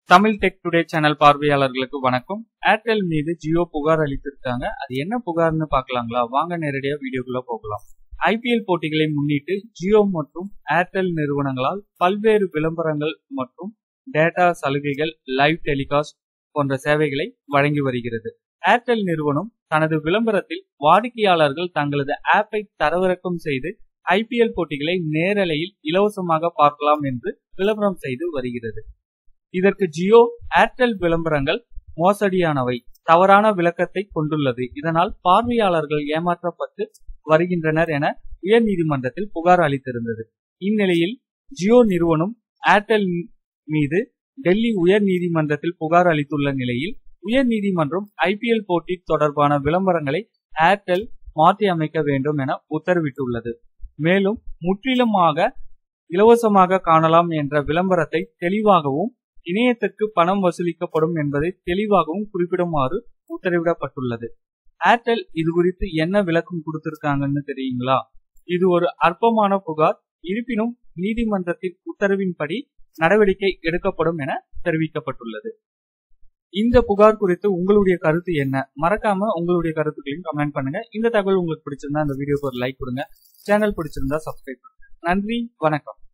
Tamil tech today channel பார்வையாளர்களுக்கு வணக்கம் Airtel மீது ஜியோ புகார் அளித்திருக்காங்க அது என்ன புகார்னு பார்க்கலாங்களா வாங்க நேரடியா வீடியோக்குள்ள போகலாம் ஐபிஎல் போட்டிகளை முன்னிட்டு ஜியோ மற்றும் ஏர்டெல் நிறுவனங்களால் பல்வேறு விளம்பரங்கள் மற்றும் டேட்டா சலுகைகள் லைவ் டெலிகாஸ்ட் போன்ற சேவைகளை வழங்கி வருகிறது ஏர்டெல் நிறுவனம் தனது விளம்பரத்தில் வாடிக்கையாளர்கள் தங்களது ஆப்பை தரவிறக்கம் செய்து ஐபிஎல் போட்டிகளை நேரலையில் இலவசமாக பார்க்கலாம் என்று விளம்பரம் செய்து வருகிறது இதற்கு ஜியோ ஏர்டெல் விளம்பரங்கள் மோசடியானவை தவறான விளக்கத்தை கொண்டுள்ளது இதனால் பார்வையாளர்கள் ஏமாற்றப்பட்டு வருகின்றனர் என உயர்நீதிமன்றத்தில் புகார் அளித்திருந்தது இந்நிலையில் ஜியோ நிறுவனம் ஏர்டெல் மீது டெல்லி உயர் நீதிமன்றத்தில் புகார் அளித்துள்ள நிலையில் உயர் நீதிமன்றம் ஐபிஎல் போட்டி தொடர்பான விளம்பரங்களை ஏர்டெல் மாற்றி அமைக்க வேண்டும் என உத்தரவிட்டுள்ளது மேலும் முற்றிலுமாக இலவசமாக காணலாம் என்ற விளம்பரத்தை தெளிவாகவும் இணையத்திற்கு பணம் வசூலிக்கப்படும் என்பதை தெளிவாகவும் குறிப்பிடுமாறு உத்தரவிடப்பட்டுள்ளது ஏர்டெல் இது குறித்து என்ன விளக்கம் கொடுத்திருக்காங்கன்னு தெரியுங்களா இது ஒரு அற்பமான புகார் இருப்பினும் நீதிமன்றத்தின் உத்தரவின்படி நடவடிக்கை எடுக்கப்படும் என தெரிவிக்கப்பட்டுள்ளது இந்த புகார் குறித்து உங்களுடைய கருத்து என்ன மறக்காம உங்களுடைய கருத்துக்களையும் கமெண்ட் பண்ணுங்க இந்த தகவல் உங்களுக்கு பிடிச்சிருந்தா இந்த வீடியோக்கு ஒரு லைக் கொடுங்க சேனல் பிடிச்சிருந்தா சப்ஸ்கிரைப் பண்ணுங்க நன்றி வணக்கம்